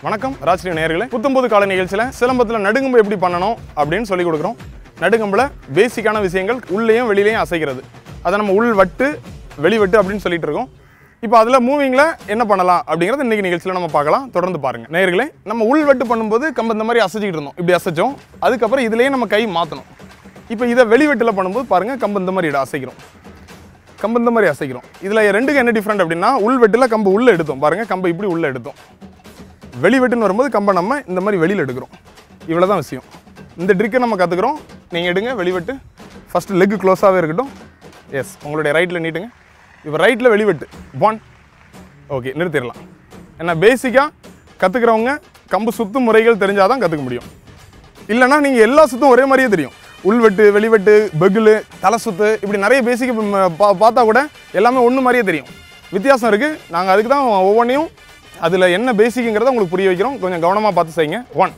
வணக்கம் ராஜ்ரீ நேயர்களே புத்தம்போது கால நிகழ்ச்சியில் சிலம்பத்தில் நடுங்கம்பு எப்படி பண்ணணும் அப்படின்னு சொல்லி கொடுக்குறோம் நடுங்கம்பில் பேசிக்கான விஷயங்கள் உள்ளேயும் வெளியிலையும் அசைக்கிறது அதை நம்ம உள் வட்டு வெளி வட்டு அப்படின்னு சொல்லிட்டு இருக்கோம் இப்போ அதில் மூவிங்கில் என்ன பண்ணலாம் அப்படிங்கிறது இன்றைக்கி நிகழ்ச்சியில் நம்ம பார்க்கலாம் தொடர்ந்து பாருங்க நேயர்களே நம்ம உள் வட்டு பண்ணும்போது கம்பு இந்த மாதிரி அசைச்சிக்கிட்டு இருந்தோம் இப்படி அசைச்சோம் அதுக்கப்புறம் இதுலேயே நம்ம கை மாற்றணும் இப்போ இதை வெளிவெட்டில் பண்ணும்போது பாருங்கள் கம்பு இந்த மாதிரி இட அசைக்கிறோம் கம்பு இந்த மாதிரி அசைக்கிறோம் இதில் ரெண்டுக்கு என்ன டிஃப்ரெண்ட் அப்படின்னா உள்வெட்டில் கம்பு உள்ளே எடுத்தோம் பாருங்கள் கம்பு இப்படி உள்ளே எடுத்தோம் வெளிவெட்டுன்னு வரும்போது கம்பை நம்ம இந்த மாதிரி வெளியில் எடுக்கிறோம் இவ்வளோ தான் விஷயம் இந்த ட்ரிக்கை நம்ம கற்றுக்குறோம் நீங்கள் எடுங்க வெளிவெட்டு ஃபஸ்ட்டு லெக் க்ளோஸாகவே இருக்கட்டும் எஸ் உங்களுடைய ரைட்டில் நீட்டுங்க இப்போ ரைட்டில் வெளிவெட்டு ஒன் ஓகே நிறுத்திடலாம் ஏன்னா பேசிக்காக கற்றுக்கிறவங்க கம்பு சுத்து முறைகள் தெரிஞ்சால் தான் கற்றுக்க முடியும் இல்லைன்னா நீங்கள் எல்லா சுத்தும் ஒரே மாதிரியே தெரியும் உள்வெட்டு வெளிவெட்டு பெகுலு தலை சுத்து இப்படி நிறைய பேசிக் பார்த்தா கூட எல்லாமே ஒன்று மாதிரியே தெரியும் வித்தியாசம் இருக்குது நாங்கள் அதுக்கு தான் ஒவ்வொன்றையும் அதில் என்ன பேசிக்குங்கிறத உங்களுக்கு புரிய வைக்கிறோம் கொஞ்சம் கவனமாக பார்த்து செய்யுங்க ஒன்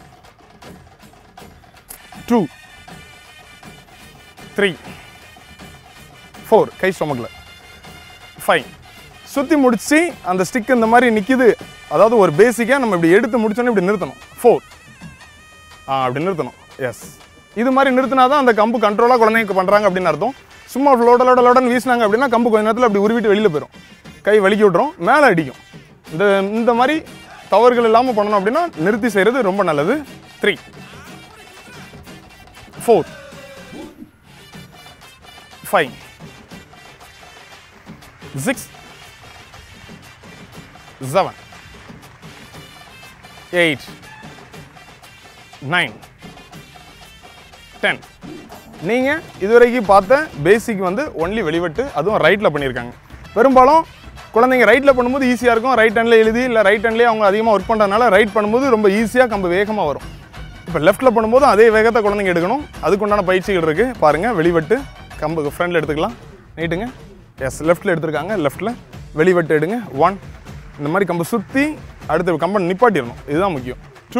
டூ த்ரீ ஃபோர் கை ஸ்டொமக்கில் ஃபைவ் சுற்றி முடிச்சு அந்த ஸ்டிக் இந்த மாதிரி நிற்கிது அதாவது ஒரு பேசிக்காக நம்ம இப்படி எடுத்து முடிச்சோன்னே இப்படி நிறுத்தணும் ஃபோர் ஆ அப்படி நிறுத்தணும் எஸ் இது மாதிரி நிறுத்தினா தான் அந்த கம்பு கண்ட்ரோலாக குழந்தைங்க பண்ணுறாங்க அப்படின்னு அர்த்தம் சும்மா லோட லோட லோடன்னு வீசினாங்க அப்படின்னா கம்பு கொஞ்ச நேரத்தில் அப்படி உருவிட்டு வெளியில் போயிடும் கை வலிக்கி விட்ரும் மேலே அடிக்கும் இந்த இந்த மாதிரி தவறுகள் இல்லாமல் பண்ணணும் அப்படின்னா நிறுத்தி செய்கிறது ரொம்ப நல்லது three four five six seven eight nine ten நீங்கள் இதுவரைக்கும் பார்த்த பேசிக் வந்து ஒன்லி வெளிவட்டு அதுவும் ரைட்டில் பண்ணியிருக்காங்க பெரும்பாலும் குழந்தைங்க ரைட்டில் பண்ணும்போது ஈஸியாக இருக்கும் ரைட் ஹேண்டில் எழுதி இல்லை ரைட் ஹேண்ட்லேயே அவங்க அதிகமாக ஒர்க் பண்ணுறதுனால ரைட் பண்ணும்போது ரொம்ப ஈஸியாக கம்பு வேகமாக வரும் இப்போ லெஃப்ட்டில் பண்ணும்போது அதே வேகத்தை குழந்தைங்க எடுக்கணும் அதுக்குண்டான பயிற்சிகள் இருக்குது பாருங்கள் வெளிவட்டு கம்பு ஃப்ரண்டில் எடுத்துக்கலாம் நீட்டுங்க எஸ் லெஃப்ட்டில் எடுத்திருக்காங்க லெஃப்ட்டில் வெளிவட்டு எடுங்க ஒன் இந்த மாதிரி கம்பு சுற்றி அடுத்து கம்பை நிப்பாட்டிடணும் இதுதான் முக்கியம் டூ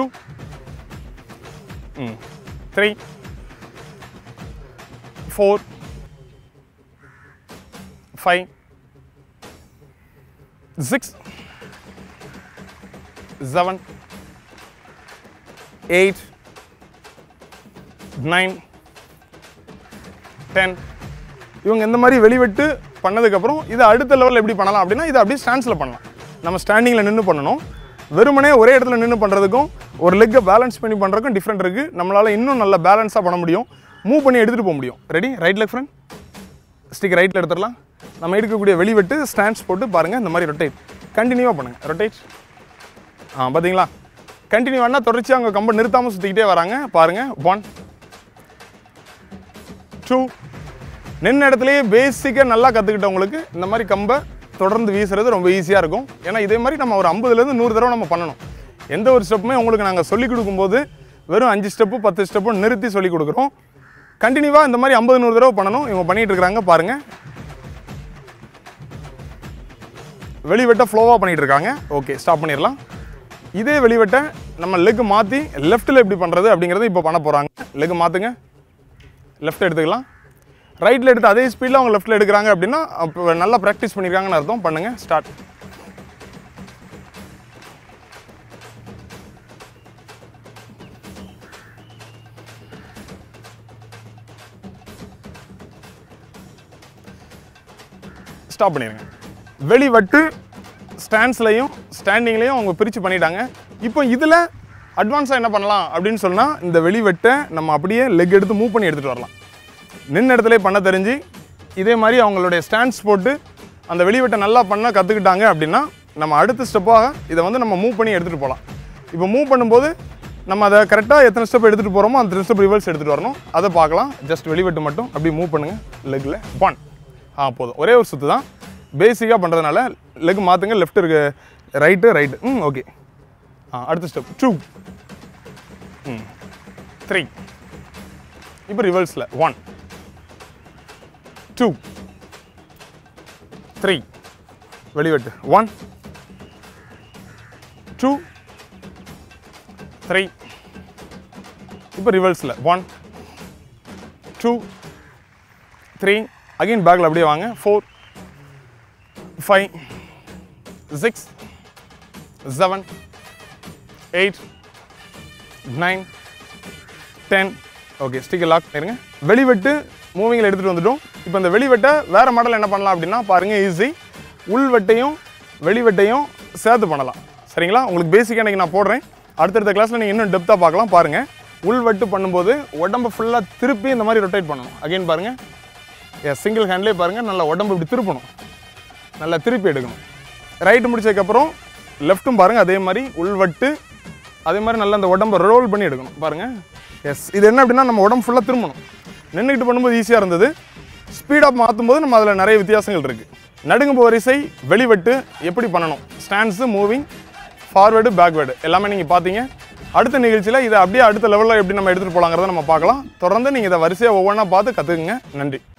ம் three four five six seven eight nine ten இவங்க இந்த மாதிரி வெளிவிட்டு பண்ணதுக்கப்புறம் இதை அடுத்த லெவலில் எப்படி பண்ணலாம் அப்படின்னா இதை அப்படியே ஸ்டாண்ட்ஸில் பண்ணலாம் நம்ம ஸ்டாண்டிங்கில் நின்று பண்ணணும் வெறுமனே ஒரே இடத்துல நின்று பண்ணுறதுக்கும் ஒரு லெக்கை பேலன்ஸ் பண்ணி பண்ணுறதுக்கும் டிஃப்ரெண்ட் இருக்குது நம்மளால் இன்னும் நல்ல பேலன்ஸாக பண்ண முடியும் மூவ் பண்ணி எடுத்துகிட்டு போக முடியும் ready right leg front stick ரைட்டில் எடுத்துடலாம் நம்ம எடுக்கக்கூடிய வெளிவெட்டு ஸ்டாண்ட்ஸ் போட்டு பாருங்கள் இந்த மாதிரி ரொட்டேட் கண்டினியூவாக பண்ணுங்கள் ரொட்டேட் ஆ பார்த்தீங்களா கண்டினியூ ஆனால் தொடர்ச்சி அவங்க கம்பை நிறுத்தாமல் சுற்றிக்கிட்டே வராங்க பாருங்கள் ஒன் டூ நின்ன இடத்துலையே பேசிக்காக நல்லா கற்றுக்கிட்டவங்களுக்கு இந்த மாதிரி கம்பை தொடர்ந்து வீசுறது ரொம்ப ஈஸியாக இருக்கும் ஏன்னா இதே மாதிரி நம்ம ஒரு ஐம்பதுலேருந்து நூறு தடவை நம்ம பண்ணணும் எந்த ஒரு ஸ்டெப்புமே உங்களுக்கு நாங்கள் சொல்லிக் கொடுக்கும்போது வெறும் அஞ்சு ஸ்டெப்பு பத்து ஸ்டெப்பு நிறுத்தி சொல்லிக் கொடுக்குறோம் கண்டினியூவாக இந்த மாதிரி ஐம்பது நூறு தடவை பண்ணணும் இவங்க பண்ணிட்டு இருக்கிறாங்க பாருங்கள் வெளிவெட்டை ஃப்ளோவாக பண்ணிட்டு இருக்காங்க ஓகே ஸ்டாப் பண்ணிடலாம் இதே வெளிவெட்டை நம்ம லெக் மாற்றி லெஃப்ட்டில் எப்படி பண்ணுறது அப்படிங்கிறத இப்போ பண்ண போகிறாங்க லெக் மாற்றுங்க லெஃப்ட் எடுத்துக்கலாம் ரைட்டில் எடுத்து அதே ஸ்பீடில் அவங்க லெஃப்ட்டில் எடுக்கிறாங்க அப்படின்னா அப்போ நல்லா ப்ராக்டிஸ் பண்ணியிருக்காங்கன்னு அர்த்தம் பண்ணுங்கள் ஸ்டார்ட் ஸ்டாப் பண்ணிடுங்க வெளிவட்டு ஸ்டாண்ட்ஸ்லையும் ஸ்டாண்டிங்லையும் அவங்க பிரித்து பண்ணிட்டாங்க இப்போ இதில் அட்வான்ஸாக என்ன பண்ணலாம் அப்படின்னு சொன்னால் இந்த வெளிவெட்டை நம்ம அப்படியே லெக் எடுத்து மூவ் பண்ணி எடுத்துகிட்டு வரலாம் நின்ன இடத்துல பண்ண தெரிஞ்சு இதே மாதிரி அவங்களுடைய ஸ்டாண்ட்ஸ் போட்டு அந்த வெளிவெட்டை நல்லா பண்ண கற்றுக்கிட்டாங்க அப்படின்னா நம்ம அடுத்த ஸ்டெப்பாக இதை வந்து நம்ம மூவ் பண்ணி எடுத்துகிட்டு போகலாம் இப்போ மூவ் பண்ணும்போது நம்ம அதை கரெக்டாக எத்தனை ஸ்டெப் எடுத்துகிட்டு போகிறோமோ அந்த ஸ்டெப் ரிவர்ஸ் எடுத்துகிட்டு வரணும் அதை பார்க்கலாம் ஜஸ்ட் வெளிவெட்டு மட்டும் அப்படி மூவ் பண்ணுங்கள் லெக்கில் ஒன் ஆ போதும் ஒரே ஒரு சுற்று தான் பேசிக்காக பண்ணுறதுனால லெக் மாற்றுங்க லெஃப்ட் இருக்கு ரைட்டு ரைட்டு ம் ஓகே ஆ அடுத்த ஸ்டெப் டூ ம் த்ரீ இப்போ ரிவர்ஸில் ஒன் டூ த்ரீ வெளிவெட்டு ஒன் டூ த்ரீ இப்போ ரிவர்ஸில் ஒன் டூ த்ரீ அகைன் பேக்கில் அப்படியே வாங்க four five six seven eight nine ten okay sticker lock பண்ணிருங்க வெளிவெட்டு மூவிங்கில் எடுத்துகிட்டு வந்துட்டோம் இப்போ இந்த வெளிவெட்டை வேறு மாடல் என்ன பண்ணலாம் அப்படின்னா பாருங்கள் ஈஸி உள்வெட்டையும் வெளிவெட்டையும் சேர்த்து பண்ணலாம் சரிங்களா உங்களுக்கு பேசிக்காக இன்றைக்கி நான் போடுறேன் அடுத்தடுத்த கிளாஸில் நீங்கள் இன்னும் டெப்த்தாக பார்க்கலாம் பாருங்கள் உள்வெட்டு பண்ணும்போது உடம்பை ஃபுல்லாக திருப்பி இந்த மாதிரி ரொட்டேட் பண்ணணும் அகைன் பாருங்கள் எஸ் சிங்கிள் ஹேண்ட்லேயே பாருங்கள் நல்லா உடம்பு இப்படி திருப்பணும் நல்லா திருப்பி எடுக்கணும் ரைட்டு முடிச்சதுக்கப்புறம் லெஃப்ட்டும் பாருங்கள் அதே மாதிரி உள்வட்டு அதே மாதிரி நல்லா அந்த உடம்பை ரோல் பண்ணி எடுக்கணும் பாருங்கள் எஸ் இது என்ன அப்படின்னா நம்ம உடம்பு ஃபுல்லாக திரும்பணும் நின்றுக்கிட்டு பண்ணும்போது ஈஸியாக இருந்தது ஸ்பீடாக மாற்றும் போது நம்ம அதில் நிறைய வித்தியாசங்கள் இருக்குது நடுங்கும்பு வரிசை வெளிவெட்டு எப்படி பண்ணணும் ஸ்டாண்ட்ஸு மூவிங் ஃபார்வேர்டு பேக்வேர்டு எல்லாமே நீங்கள் பார்த்தீங்க அடுத்த நிகழ்ச்சியில் இதை அப்படியே அடுத்த லெவலில் எப்படி நம்ம எடுத்துகிட்டு போகலாங்கிறத நம்ம பார்க்கலாம் தொடர்ந்து நீங்கள் இதை வரிசையாக ஒவ்வொன்றா பார்த்து கற்றுக்குங்க நன்றி